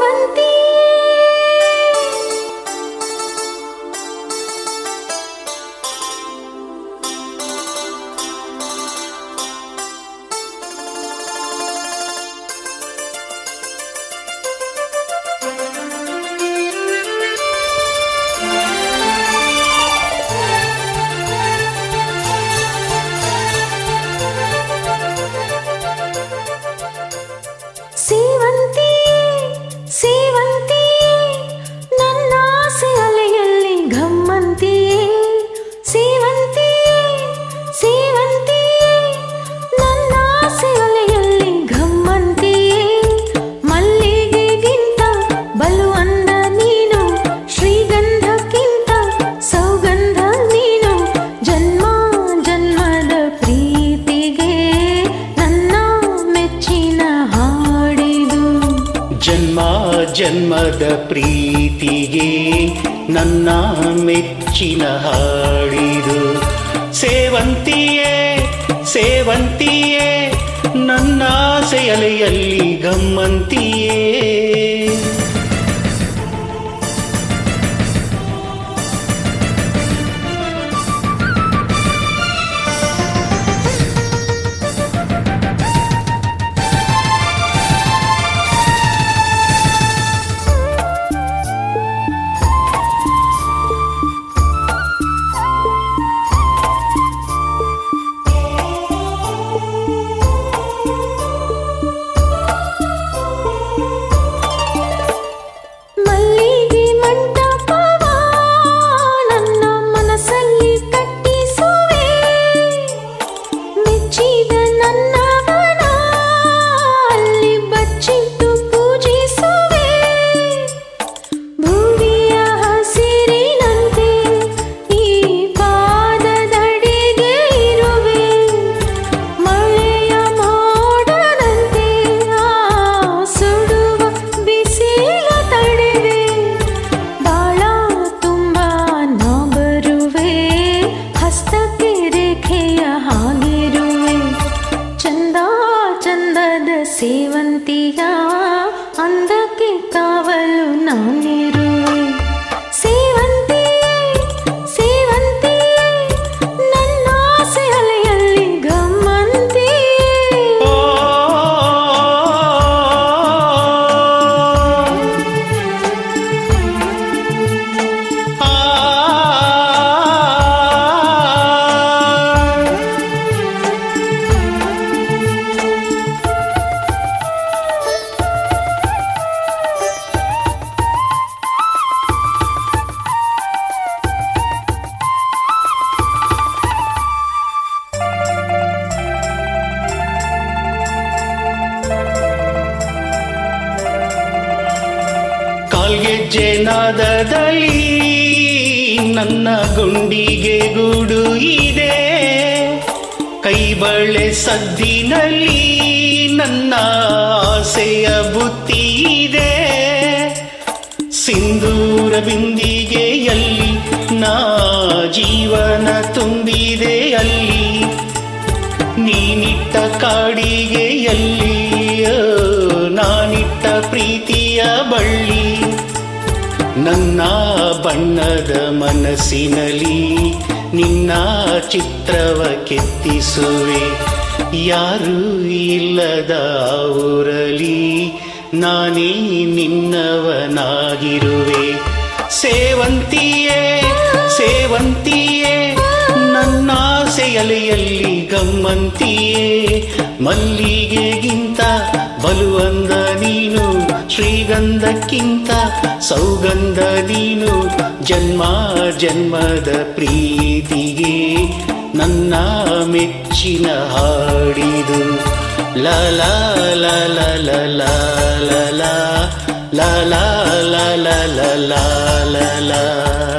ಸೇವಂತಿ ಸೇವಂತಿ ಸೇವಂತಿ ನನ್ನ ಆಸೆ ಅಲೆಯಲ್ಲಿ ಗಮ್ಮಂತಿ ಸೇವಂತಿ ಸೇವಂತಿ ನನ್ನ ಆಸೆ ಅಲೆಯಲ್ಲಿ ಗಮ್ಮಂತಿ ಮಲ್ಲಿಗೆಗಿಂತ ಬಲು ಅಂದ ನೀನು ಶ್ರೀಗಂಧಕ್ಕಿಂತ ಸೌಗಂಧ ನೀನು ಜನ್ಮ ಜನ್ಮದ ಪ್ರೀತಿಗೆ ನನ್ನ ಮೆಚ್ಚಿನ ಹಾಡಿದು ಜನ್ಮ ಜನ್ಮದ ಪ್ರೀತಿಗೆ ನನ್ನ ಮೆಚ್ಚಿನ ಹಾಡಿದು ಸೇವಂತಿಯೇ ಸೇವಂತಿಯೇ ನನ್ನ ಆಸೆಯಲೆಯಲ್ಲಿ ಗಮ್ಮಂತಿಯೇ ಮಲ್ಲಿಗೆ ಮಂಟಪವ ನನ್ನ ಮನಸ್ಸಲ್ಲಿ ಕಟ್ಟಿಸುವೆ ಮೆಚ್ಚಿದ ನನ್ನವನ ಅಲ್ಲಿ ಬಚ್ಚಿಟ್ಟು ಪೂಜಿಸುವೆ ಭೂಮಿಯ ಹಸಿರಿನಂತೆ ಈ ಪಾದದಡಿಗೆ ಇರುವೆ ಮಳೆಯ ಮೋಡದಂತೆ ಆ ಸುಡುವ ಬಿಸಿಲ ತಡೆವೆ ಬಾಳ ತುಂಬ ನಾ ಬರುವೆ ಹಸ್ತಕ್ಕೆ ರೇಖೆಯ ಹಾಗಿರುವೆ ಚಂದ ಚಂದದ ಸೇವಂತಿಯ ಅಂದಕ್ಕೆ ಕಾವಲು ನಾನಿರುವೆ ಸೇವಂತಿ ಸೇವಂತಿ ನನ್ನ ಆಸೆ ಅಲೆಯಲ್ಲಿ ಗಮ್ಮಂತಿ ಓ ಆ ಕಾಲ್ಗೆಜ್ಜೆ ನಾದದಲ್ಲಿ ನನ್ನ ಗುಂಡಿಗೆ ಗೂಡು ಇದೆ ಕೈ ಬಳೆ ಸದ್ದಿನಲ್ಲಿ ನನ್ನ ಆಸೆಯ ಬುತ್ತಿ ಇದೆ ಸಿಂಧೂರ ಬಿಂದಿಗೆಯಲ್ಲಿ ನಾ ಜೀವನ ತುಂಬಿದೆ ಅಲ್ಲಿ ನೀನಿಟ್ಟ ಕಾಡಿಗೆಯಲ್ಲಿ ಆ, ನಾನಿಟ್ಟ ಪ್ರೀತಿಯ ಬಳ್ಳಿ ನನ್ನ ಬಣ್ಣದ ಮನಸ್ಸಿನಲ್ಲಿ ನಿನ್ನ ಚಿತ್ರವ ಕೆತ್ತಿಸುವೆ ಯಾರು ಇಲ್ಲದ ಊರಲಿ ನಾನೇ ನಿನ್ನವನಾಗಿರುವೆ ಸೇವಂತಿಯೇ ಸೇವಂತಿಯೇ ನನ್ನ ಆಸೆಯಲೆಯಲ್ಲಿ ಗಮ್ಮಂತಿಯೇ ಮಲ್ಲಿಗೆಗಿಂತ ಬಲುವಂದ ನೀನು ಶ್ರೀಗಂಧಕ್ಕಿಂತ ಸೌಗಂಧ ನೀನು ಜನ್ಮ ಜನ್ಮದ ಪ್ರೀತಿಗೆ ನನ್ನ ಮೆಚ್ಚಿನ ಹಾಡಿದು ಲ ಲ ಲ ಲ ಲ ಲ ಲ ಲ ಲ ಲ ಲ ಲ ಲ ಲ ಲ ಲ